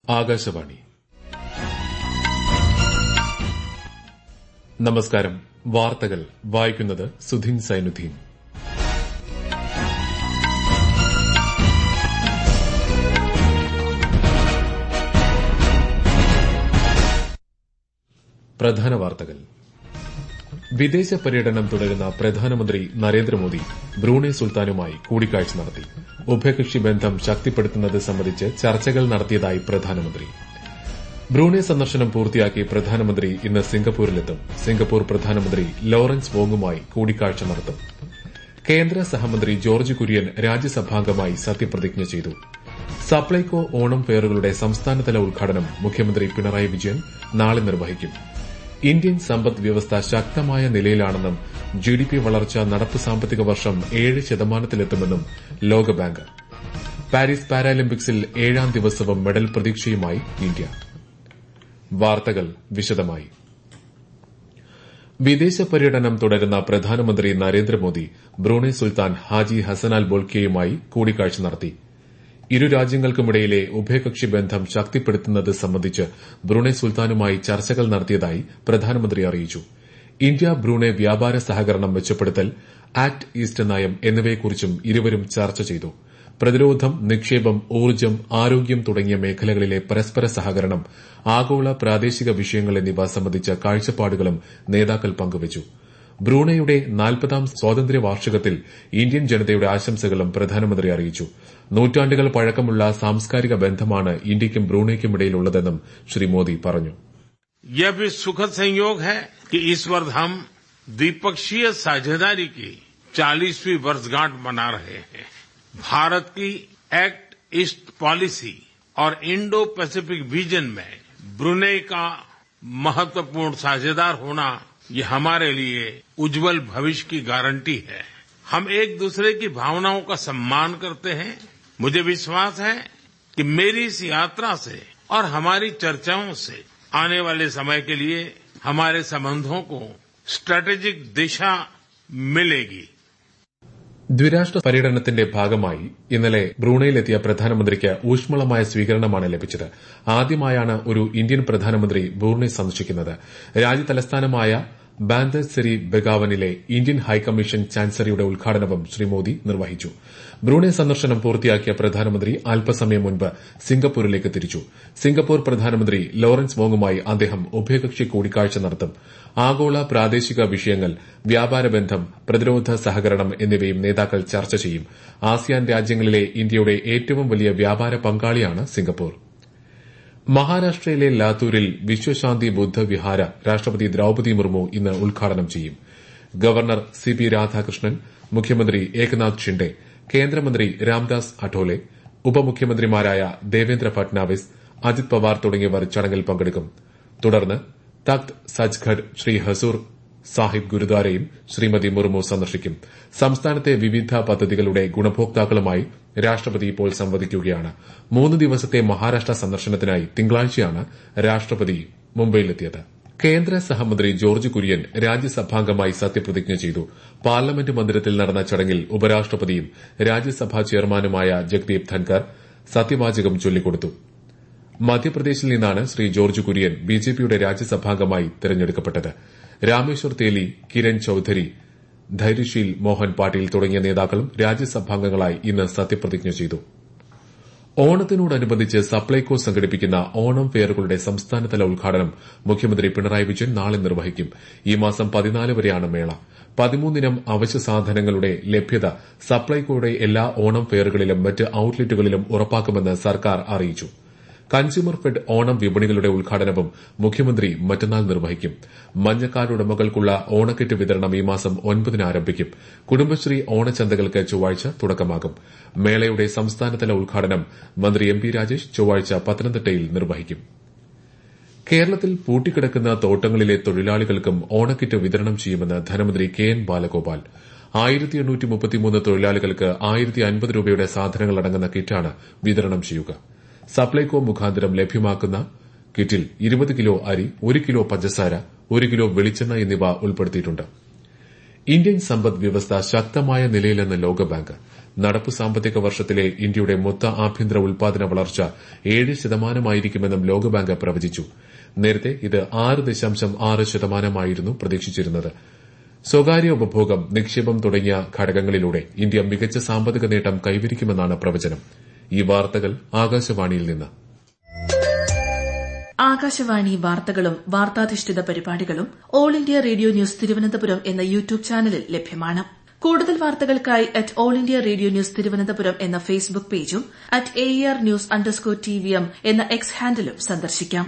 ആകാശവാണി നമസ്കാരം വാർത്തകൾ വായിക്കുന്നത് സുധീൻ സൈനുദ്ദീൻ പ്രധാന വാർത്തകൾ വിദേശ പര്യടനം തുടരുന്ന പ്രധാനമന്ത്രി നരേന്ദ്രമോദി ബ്രൂണെ സുൽത്താനുമായി കൂടിക്കാഴ്ച നടത്തി ഉഭയകക്ഷി ബന്ധം ശക്തിപ്പെടുത്തുന്നത് സംബന്ധിച്ച് ചർച്ചകൾ നടത്തിയതായി പ്രധാനമന്ത്രി ബ്രൂണെ സന്ദർശനം പൂർത്തിയാക്കി പ്രധാനമന്ത്രി ഇന്ന് സിംഗപ്പൂരിലെത്തും സിംഗപ്പൂർ പ്രധാനമന്ത്രി ലോറൻസ് വോങ്ങുമായി കൂടിക്കാഴ്ച നടത്തും കേന്ദ്ര സഹമന്ത്രി ജോർജ് കുര്യൻ രാജ്യസഭാംഗമായി സത്യപ്രതിജ്ഞ ചെയ്തു സപ്ലൈകോ ഓണം ഫെയറുകളുടെ സംസ്ഥാനതല ഉദ്ഘാടനം മുഖ്യമന്ത്രി പിണറായി വിജയൻ നാളെ നിർവഹിക്കും ഇന്ത്യൻ സമ്പദ് വ്യവസ്ഥ ശക്തമായ നിലയിലാണെന്നും ജിഡിപി വളർച്ച നടപ്പ് സാമ്പത്തിക വർഷം ഏഴ് ശതമാനത്തിലെത്തുമെന്നും ലോകബാങ്ക് പാരീസ് പാരാലിമ്പിക്സിൽ ഏഴാം ദിവസവും മെഡൽ പ്രതീക്ഷയുമായി ഇന്ത്യ വാർത്തകൾ വിശദമായി വിദേശ പര്യടനം തുടരുന്ന പ്രധാനമന്ത്രി നരേന്ദ്രമോദി ബ്രൂണെ സുൽത്താൻ ഹാജി ഹസനാൽ ബോൾക്കിയയുമായി കൂടിക്കാഴ്ച നടത്തി ഇരു രാജ്യങ്ങൾക്കുമിടയിലെ ഉഭയകക്ഷി ബന്ധം ശക്തിപ്പെടുത്തുന്നത് സംബന്ധിച്ച് ബ്രൂണെ സുൽത്താനുമായി ചർച്ചകൾ നടത്തിയതായി പ്രധാനമന്ത്രി അറിയിച്ചു ഇന്ത്യ ബ്രൂണെ വ്യാപാര സഹകരണം മെച്ചപ്പെടുത്തൽ ആക്ട് ഈസ്റ്റ് നയം എന്നിവയെക്കുറിച്ചും ഇരുവരും ചർച്ച ചെയ്തു പ്രതിരോധം നിക്ഷേപം ഊർജ്ജം ആരോഗ്യം തുടങ്ങിയ മേഖലകളിലെ പരസ്പര സഹകരണം ആഗോള പ്രാദേശിക വിഷയങ്ങൾ എന്നിവ സംബന്ധിച്ച കാഴ്ചപ്പാടുകളും നേതാക്കൾ പങ്കുവച്ചു ബ്രൂണയുടെ നാൽപ്പതാം സ്വാതന്ത്ര്യ വാർഷികത്തിൽ ഇന്ത്യൻ ജനതയുടെ ആശംസകളും പ്രധാനമന്ത്രി അറിയിച്ചു നൂറ്റാണ്ടുകൾ പഴക്കമുള്ള സാംസ്കാരിക ബന്ധമാണ് ഇന്ത്യയ്ക്കും ബ്രൂണയ്ക്കുമിടയിലുള്ളതെന്നും ശ്രീ മോദി പറഞ്ഞു यह भी सुखद संयोग है कि इस वर्ष हम द्विपक्षीय साझेदारी की चालीसवीं वर्षगांठ मना रहे हैं भारत की एक्ट ईस्ट पॉलिसी और इंडो पैसिफिक विजन में ब्रुनेई का महत्वपूर्ण साझेदार होना ये हमारे लिए उज्जवल भविष्य की गारंटी है हम एक दूसरे की भावनाओं का सम्मान करते हैं मुझे विश्वास है कि मेरी इस यात्रा से और हमारी चर्चाओं से आने वाले समय के लिए हमारे संबंधों को स्ट्रेटेजिक दिशा मिलेगी ദ്വിരാഷ്ട്ര പര്യടനത്തിന്റെ ഭാഗമായി ഇന്നലെ ബ്രൂണയിലെത്തിയ പ്രധാനമന്ത്രിക്ക് ഊഷ്മളമായ സ്വീകരണമാണ് ലഭിച്ചത് ആദ്യമായാണ് ഒരു ഇന്ത്യൻ പ്രധാനമന്ത്രി ബ്രൂണെ സന്ദർശിക്കുന്നത് രാജ്യതലസ്ഥാനമായ ബാന്തസെരി ബെഗാവനിലെ ഇന്ത്യൻ ഹൈക്കമ്മീഷൻ ചാൻസലറിയുടെ ഉദ്ഘാടനവും ശ്രീ മോദി നിർവഹിച്ചു ബ്രൂണെ സന്ദർശനം പൂർത്തിയാക്കിയ പ്രധാനമന്ത്രി അല്പസമയം മുൻപ് സിംഗപ്പൂരിലേക്ക് തിരിച്ചു സിംഗപ്പൂർ പ്രധാനമന്ത്രി ലോറൻസ് വോങ്ങുമായി അദ്ദേഹം ഉഭയകക്ഷി കൂടിക്കാഴ്ച നടത്തും ആഗോള പ്രാദേശിക വിഷയങ്ങൾ വ്യാപാര ബന്ധം പ്രതിരോധ സഹകരണം എന്നിവയും നേതാക്കൾ ചർച്ച ചെയ്യും ആസിയാൻ രാജ്യങ്ങളിലെ ഇന്ത്യയുടെ ഏറ്റവും വലിയ വ്യാപാര പങ്കാളിയാണ് സിംഗപ്പൂർ മഹാരാഷ്ട്രയിലെ ലാത്തൂരിൽ വിശ്വശാന്തി ബുദ്ധ വിഹാര രാഷ്ട്രപതി ദ്രൌപതി മുർമു ഇന്ന് ഉദ്ഘാടനം ചെയ്യും ഗവർണർ സി പി രാധാകൃഷ്ണൻ മുഖ്യമന്ത്രി ഏകനാഥ് ഷിൻഡെ കേന്ദ്രമന്ത്രി രാംദാസ് അഠോലെ ഉപമുഖ്യമന്ത്രിമാരായ ദേവേന്ദ്ര ഫട്നാവിസ് അജിത് പവാർ തുടങ്ങിയവർ ചടങ്ങിൽ പങ്കെടുക്കും തുടർന്ന് തഖ്ത് സജ്ഘഡ് ശ്രീ ഹസൂർ സാഹിബ് ഗുരുദ്വാരയും ശ്രീമതി മുർമു സന്ദർശിക്കും സംസ്ഥാനത്തെ വിവിധ പദ്ധതികളുടെ ഗുണഭോക്താക്കളുമായി രാഷ്ട്രപതി ഇപ്പോൾ സംവദിക്കുകയാണ് മൂന്ന് ദിവസത്തെ മഹാരാഷ്ട്ര സന്ദർശനത്തിനായി തിങ്കളാഴ്ചയാണ് രാഷ്ട്രപതി മുംബൈയിലെത്തിയത് കേന്ദ്ര സഹമന്ത്രി ജോർജ് കുര്യൻ രാജ്യസഭാംഗമായി സത്യപ്രതിജ്ഞ ചെയ്തു പാർലമെന്റ് മന്ദിരത്തിൽ നടന്ന ചടങ്ങിൽ ഉപരാഷ്ട്രപതിയും രാജ്യസഭാ ചെയർമാനുമായ ജഗ്ദീപ് ധൻകർ സത്യവാചകം ചൊല്ലിക്കൊടുത്തു മധ്യപ്രദേശിൽ നിന്നാണ് ശ്രീ ജോർജ് കുര്യൻ ബിജെപിയുടെ രാജ്യസഭാംഗമായി തെരഞ്ഞെടുക്കപ്പെട്ടത് രാമേശ്വർ തേലി കിരൺ ചൌധരി ധൈര്യശീൽ മോഹൻ പാട്ടീൽ തുടങ്ങിയ നേതാക്കളും രാജ്യസഭാംഗങ്ങളായി ഇന്ന് സത്യപ്രതിജ്ഞ ചെയ്തു ഓണത്തിനോടനുബന്ധിച്ച് സപ്ലൈകോ സംഘടിപ്പിക്കുന്ന ഓണം ഫെയറുകളുടെ സംസ്ഥാനതല ഉദ്ഘാടനം മുഖ്യമന്ത്രി പിണറായി വിജയൻ നാളെ നിർവഹിക്കും ഈ മാസം പതിനാല് വരെയാണ് മേള പതിമൂന്നിനം അവശ്യ സാധനങ്ങളുടെ ലഭ്യത സപ്ലൈകോയുടെ എല്ലാ ഓണം ഫെയറുകളിലും മറ്റ് ഔട്ട്ലെറ്റുകളിലും ഉറപ്പാക്കുമെന്ന് സർക്കാർ അറിയിച്ചു കൺസ്യൂമർ ഫെഡ് ഓണം വിപണികളുടെ ഉദ്ഘാടനവും മുഖ്യമന്ത്രി മറ്റന്നാൾ നിർവഹിക്കും മഞ്ഞക്കാർഡ് ഉടമകൾക്കുള്ള ഓണക്കിറ്റ് വിതരണം ഈ മാസം ഒൻപതിന് ആരംഭിക്കും കുടുംബശ്രീ ഓണച്ചന്തകൾക്ക് ചൊവ്വാഴ്ച തുടക്കമാകും മേളയുടെ സംസ്ഥാനതല ഉദ്ഘാടനം മന്ത്രി എം പി രാജേഷ് ചൊവ്വാഴ്ച പത്തനംതിട്ടയിൽ നിർവഹിക്കും കേരളത്തിൽ പൂട്ടിക്കിടക്കുന്ന തോട്ടങ്ങളിലെ തൊഴിലാളികൾക്കും ഓണക്കിറ്റ് വിതരണം ചെയ്യുമെന്ന് ധനമന്ത്രി കെ എൻ ബാലഗോപാൽ ആയിരത്തി എണ്ണൂറ്റി മുപ്പത്തിമൂന്ന് തൊഴിലാളികൾക്ക് ആയിരത്തി അൻപത് രൂപയുടെ സാധനങ്ങൾ അടങ്ങുന്ന കിറ്റാണ് വിതരണം ചെയ്യുക സപ്ലൈകോ മുഖാന്തരം ലഭ്യമാക്കുന്ന കിറ്റിൽ ഇരുപത് കിലോ അരി ഒരു കിലോ പഞ്ചസാര ഒരു കിലോ വെളിച്ചെണ്ണ എന്നിവ ഉൾപ്പെടുത്തിയിട്ടുണ്ട് ഇന്ത്യൻ സമ്പദ് വ്യവസ്ഥ ശക്തമായ നിലയിലെന്ന് ലോകബാങ്ക് നടപ്പു സാമ്പത്തിക വർഷത്തിലെ ഇന്ത്യയുടെ മൊത്ത ആഭ്യന്തര ഉൽപാദന വളർച്ച ഏഴ് ശതമാനമായിരിക്കുമെന്നും ലോകബാങ്ക് പ്രവചിച്ചു നേരത്തെ ഇത് ആറ് ദശാംശം ആറ് ശതമാനമായിരുന്നു പ്രതീക്ഷിച്ചിരുന്നത് സ്വകാര്യ ഉപഭോഗം നിക്ഷേപം തുടങ്ങിയ ഘടകങ്ങളിലൂടെ ഇന്ത്യ മികച്ച സാമ്പത്തിക നേട്ടം കൈവരിക്കുമെന്നാണ് പ്രവചനം ഈ വാർത്തകൾ ആകാശവാണിയിൽ നിന്ന് ആകാശവാണി വാർത്തകളും വാർത്താധിഷ്ഠിത പരിപാടികളും All India Radio News Thiruvananthapuram എന്ന യൂട്യൂബ് ചാനലിൽ ലഭ്യമാണ് കൂടുതൽ വാർത്തകൾക്കായി at All India Radio News Thiruvananthapuram എന്ന ഫേസ്ബുക്ക് പേജും at A R news underscore T V M എന്ന എക്സ് ഹാൻഡിലും സന്ദർശിക്കാം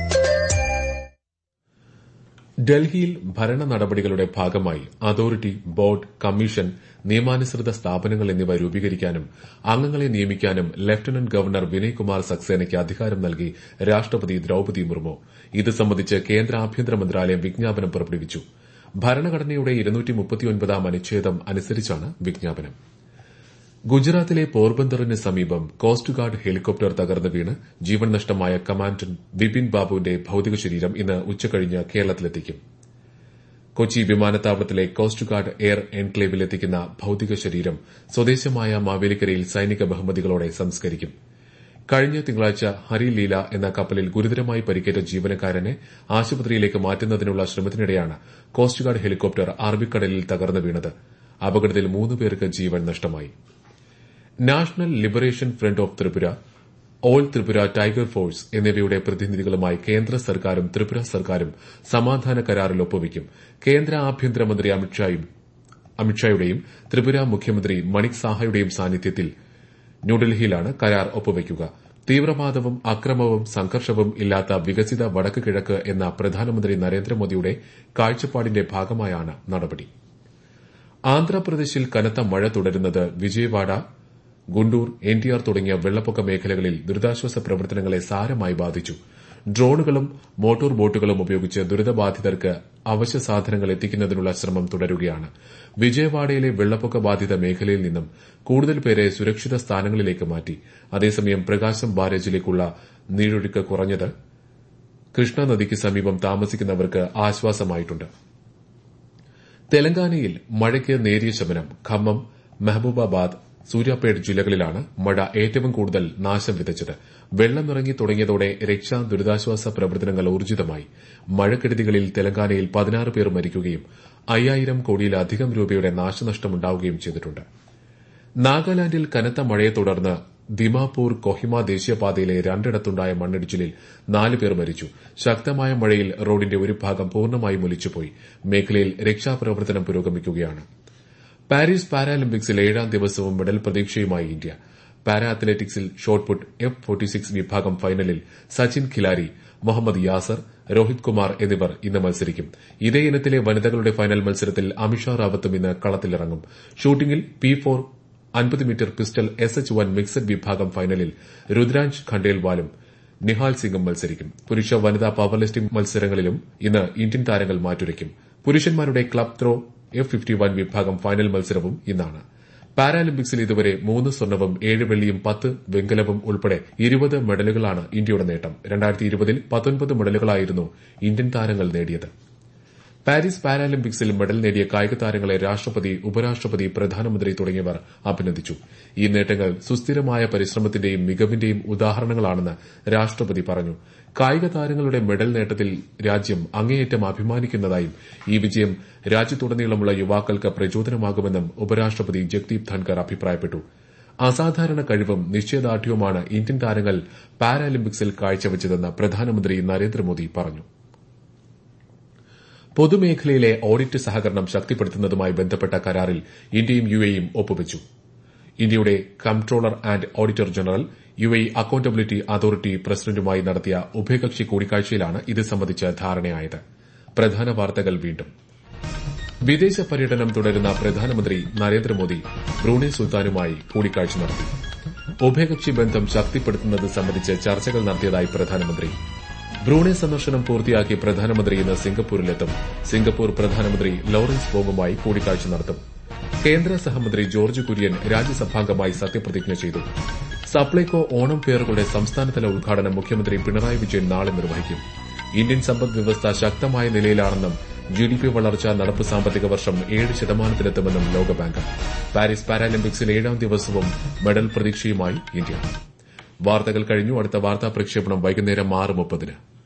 ഡൽഹിയിൽ ഭരണ നടപടികളുടെ ഭാഗമായി അതോറിറ്റി ബോർഡ് കമ്മീഷൻ നിയമാനുസൃത സ്ഥാപനങ്ങൾ എന്നിവ രൂപീകരിക്കാനും അംഗങ്ങളെ നിയമിക്കാനും ലഫ്റ്റനന്റ് ഗവർണർ വിനയ്കുമാർ സക്സേനയ്ക്ക് അധികാരം നൽകി രാഷ്ട്രപതി ദ്രൌപതി മുർമു ഇത് സംബന്ധിച്ച് കേന്ദ്ര ആഭ്യന്തര മന്ത്രാലയം വിജ്ഞാപനം പുറപ്പെടുവിച്ചു ഭരണഘടനയുടെ അനുച്ഛേദം അനുസരിച്ചാണ് വിജ്ഞാപനം ഗുജറാത്തിലെ പോർബന്തറിന് സമീപം കോസ്റ്റ് ഗാർഡ് ഹെലികോപ്റ്റർ തകർന്ന് വീണ് ജീവൻ നഷ്ടമായ കമാൻഡന്റ് വിപിൻ ബാബുവിന്റെ ഭൌതിക ശരീരം ഇന്ന് ഉച്ചകഴിഞ്ഞ് കേരളത്തിലെത്തിക്കും കൊച്ചി വിമാനത്താവളത്തിലെ കോസ്റ്റ് ഗാർഡ് എയർ എൻക്ലേവിലെത്തിക്കുന്ന ഭൌതിക ശരീരം സ്വദേശമായ മാവേലിക്കരയിൽ സൈനിക ബഹുമതികളോടെ സംസ്കരിക്കും കഴിഞ്ഞ തിങ്കളാഴ്ച ഹരിലീല എന്ന കപ്പലിൽ ഗുരുതരമായി പരിക്കേറ്റ ജീവനക്കാരനെ ആശുപത്രിയിലേക്ക് മാറ്റുന്നതിനുള്ള ശ്രമത്തിനിടെയാണ് കോസ്റ്റ് ഗാർഡ് ഹെലികോപ്റ്റർ അറബിക്കടലിൽ തകർന്നു വീണത് അപകടത്തിൽ മൂന്ന് പേർക്ക് ജീവൻ നഷ്ടമായി National Liberation Front of Tripura All Tripura Tiger Force എന്നിവയുടെ പ്രതിനിധികളുമായി കേന്ദ്ര സർക്കാരും ത്രിപുര സർക്കാരും സമാധാന കരാറിൽ ഒപ്പുവയ്ക്കും കേന്ദ്ര ആഭ്യന്തരമന്ത്രി അമിത്ഷായുടെയും ത്രിപുര മുഖ്യമന്ത്രി മണിക് സാഹയുടെയും സാന്നിധ്യത്തിൽ ന്യൂഡൽഹിയിലാണ് കരാർ ഒപ്പുവയ്ക്കുക തീവ്രവാദവും അക്രമവും സംഘർഷവും ഇല്ലാത്ത വികസിത വടക്ക് കിഴക്ക് എന്ന പ്രധാനമന്ത്രി നരേന്ദ്രമോദിയുടെ കാഴ്ചപ്പാടിന്റെ ഭാഗമായാണ് നടപടി ആന്ധ്രാപ്രദേശിൽ കനത്ത മഴ തുടരുന്നത് വിജയവാഡ ഗുണ്ടൂർ എൻടിആർ തുടങ്ങിയ വെള്ളപ്പൊക്ക മേഖലകളിൽ ദുരിതാശ്വാസ പ്രവർത്തനങ്ങളെ സാരമായി ബാധിച്ചു ഡ്രോണുകളും മോട്ടോർ ബോട്ടുകളും ഉപയോഗിച്ച് ദുരിതബാധിതർക്ക് അവശ്യ സാധനങ്ങൾ എത്തിക്കുന്നതിനുള്ള ശ്രമം തുടരുകയാണ് വിജയവാഡയിലെ വെള്ളപ്പൊക്ക ബാധിത മേഖലയിൽ നിന്നും കൂടുതൽ പേരെ സുരക്ഷിത സ്ഥാനങ്ങളിലേക്ക് മാറ്റി അതേസമയം പ്രകാശം ബാരേജിലേക്കുള്ള നീരൊഴുക്ക് കുറഞ്ഞത് കൃഷ്ണ നദിക്ക് സമീപം താമസിക്കുന്നവർക്ക് ആശ്വാസമായിട്ടുണ്ട് തെലങ്കാനയിൽ മഴയ്ക്ക് നേരിയ ശമനം ഖമ്മം മെഹബൂബാബാദ് സൂര്യാപേട്ട് ജില്ലകളിലാണ് മഴ ഏറ്റവും കൂടുതൽ നാശം വിതച്ചത് വെള്ളമിറങ്ങി തുടങ്ങിയതോടെ രക്ഷാ ദുരിതാശ്വാസ പ്രവർത്തനങ്ങൾ ഊർജിതമായി മഴക്കെടുതികളിൽ തെലങ്കാനയിൽ പതിനാറ് പേർ മരിക്കുകയും അയ്യായിരം കോടിയിലധികം രൂപയുടെ നാശനഷ്ടമുണ്ടാവുകയും ചെയ്തിട്ടുണ്ട് നാഗാലാൻഡിൽ കനത്ത മഴയെ തുടർന്ന് ദിമാപൂർ കൊഹിമ ദേശീയപാതയിലെ രണ്ടിടത്തുണ്ടായ മണ്ണിടിച്ചിലിൽ നാല് പേർ മരിച്ചു ശക്തമായ മഴയിൽ റോഡിന്റെ ഒരു ഭാഗം പൂർണ്ണമായും ഒലിച്ചുപോയി മേഖലയിൽ രക്ഷാപ്രവർത്തനം പുരോഗമിക്കുകയാണ് പാരീസ് പാരാലിമ്പിക്സിൽ ഏഴാം ദിവസവും മെഡൽ പ്രതീക്ഷയുമായി ഇന്ത്യ പാരാ അത്ലറ്റിക്സിൽ ഷോട്ട്പുട്ട് എഫ് ഫോർട്ടി സിക്സ് വിഭാഗം ഫൈനലിൽ സച്ചിൻ ഖിലാരി മുഹമ്മദ് യാസർ രോഹിത് കുമാർ എന്നിവർ ഇന്ന് മത്സരിക്കും ഇതേ ഇനത്തിലെ വനിതകളുടെ ഫൈനൽ മത്സരത്തിൽ അമിഷ റാവത്തും ഇന്ന് കളത്തിലിറങ്ങും ഷൂട്ടിംഗിൽ പി ഫോർ അൻപത് metre pistol S H one mixed വിഭാഗം ഫൈനലിൽ രുദ്രാഞ്ച് ഖണ്ഡേൽവാലും നിഹാൽ സിംഗും മത്സരിക്കും പുരുഷ വനിതാ പവർ ലിഫ്റ്റിംഗ് മത്സരങ്ങളിലും ഇന്ന് ഇന്ത്യൻ താരങ്ങൾ മാറ്റുരയ്ക്കും പുരുഷന്മാരുടെ club throw F fifty one വിഭാഗം ഫൈനൽ മത്സരവും ഇന്നാണ് പാരാലിമ്പിക്സിൽ ഇതുവരെ മൂന്ന് സ്വർണവും ഏഴ് വെള്ളിയും പത്ത് വെങ്കലവും ഉൾപ്പെടെ ഇരുപത് മെഡലുകളാണ് ഇന്ത്യയുടെ നേട്ടം രണ്ടായിരത്തി ഇരുപതിൽ പത്തൊൻപത് മെഡലുകളായിരുന്നു ഇന്ത്യൻ താരങ്ങൾ നേടിയത് പാരീസ് പാരാലിമ്പിക്സിൽ മെഡൽ നേടിയ കായിക താരങ്ങളെ രാഷ്ട്രപതി ഉപരാഷ്ട്രപതി പ്രധാനമന്ത്രി തുടങ്ങിയവർ അഭിനന്ദിച്ചു ഈ നേട്ടങ്ങൾ സുസ്ഥിരമായ പരിശ്രമത്തിന്റെയും മികവിന്റെയും ഉദാഹരണങ്ങളാണെന്ന് രാഷ്ട്രപതി പറഞ്ഞു കായിക താരങ്ങളുടെ മെഡൽ നേട്ടത്തിൽ രാജ്യം അങ്ങേയറ്റം അഭിമാനിക്കുന്നതായും ഈ വിജയം രാജ്യത്തുടനീളമുള്ള യുവാക്കൾക്ക് പ്രചോദനമാകുമെന്നും ഉപരാഷ്ട്രപതി ജഗ്ദീപ് ധൻകർ അഭിപ്രായപ്പെട്ടു അസാധാരണ കഴിവും നിശ്ചയദാർഢ്യവുമാണ് ഇന്ത്യൻ താരങ്ങൾ പാരാലിമ്പിക്സിൽ കാഴ്ചവച്ചതെന്ന് പ്രധാനമന്ത്രി നരേന്ദ്രമോദി പറഞ്ഞു പൊതുമേഖലയിലെ ഓഡിറ്റ് സഹകരണം ശക്തിപ്പെടുത്തുന്നതുമായി ബന്ധപ്പെട്ട കരാറിൽ ഇന്ത്യയും യുഎഇയും ഒപ്പുവച്ചു ഇന്ത്യയുടെ comptroller and auditor general UAE accountability authority പ്രസിഡന്റുമായി നടത്തിയ ഉഭയകക്ഷി കൂടിക്കാഴ്ചയിലാണ് ഇത് സംബന്ധിച്ച് ധാരണയായത് പ്രധാന വാർത്തകൾ വീണ്ടും വിദേശ പര്യടനം തുടരുന്ന പ്രധാനമന്ത്രി നരേന്ദ്രമോദി ബ്രൂണെ സുൽത്താനുമായി കൂടിക്കാഴ്ച നടത്തി ഉഭയകക്ഷി ബന്ധം ശക്തിപ്പെടുത്തുന്നത് സംബന്ധിച്ച് ചർച്ചകൾ നടത്തിയതായി പ്രധാനമന്ത്രി ബ്രൂണെ സന്ദർശനം പൂർത്തിയാക്കി പ്രധാനമന്ത്രി ഇന്ന് സിംഗപ്പൂരിലെത്തും സിംഗപ്പൂർ പ്രധാനമന്ത്രി ലോറൻസ് ബോങ്ങുമായി കൂടിക്കാഴ്ച നടത്തും കേന്ദ്ര സഹമന്ത്രി ജോർജ് കുര്യൻ രാജ്യസഭാംഗമായി സത്യപ്രതിജ്ഞ ചെയ്തു സപ്ലൈകോ ഓണം ഫെയറുകളുടെ സംസ്ഥാനതല ഉദ്ഘാടനം മുഖ്യമന്ത്രി പിണറായി വിജയൻ നാളെ നിർവഹിക്കും ഇന്ത്യൻ സമ്പദ് വ്യവസ്ഥ ശക്തമായ നിലയിലാണെന്നും ജിഡിപി വളർച്ച നടപ്പ് സാമ്പത്തിക വർഷം ഏഴ് ശതമാനത്തിലെത്തുമെന്നും ലോകബാങ്ക് പാരീസ് പാരാലിമ്പിക്സിൽ ഏഴാം ദിവസവും മെഡൽ പ്രതീക്ഷയുമായി ഇന്ത്യ വാർത്തകൾ കഴിഞ്ഞു അടുത്ത വാർത്താ പ്രക്ഷേപണം വൈകുന്നേരം ആറ് മുപ്പതിന്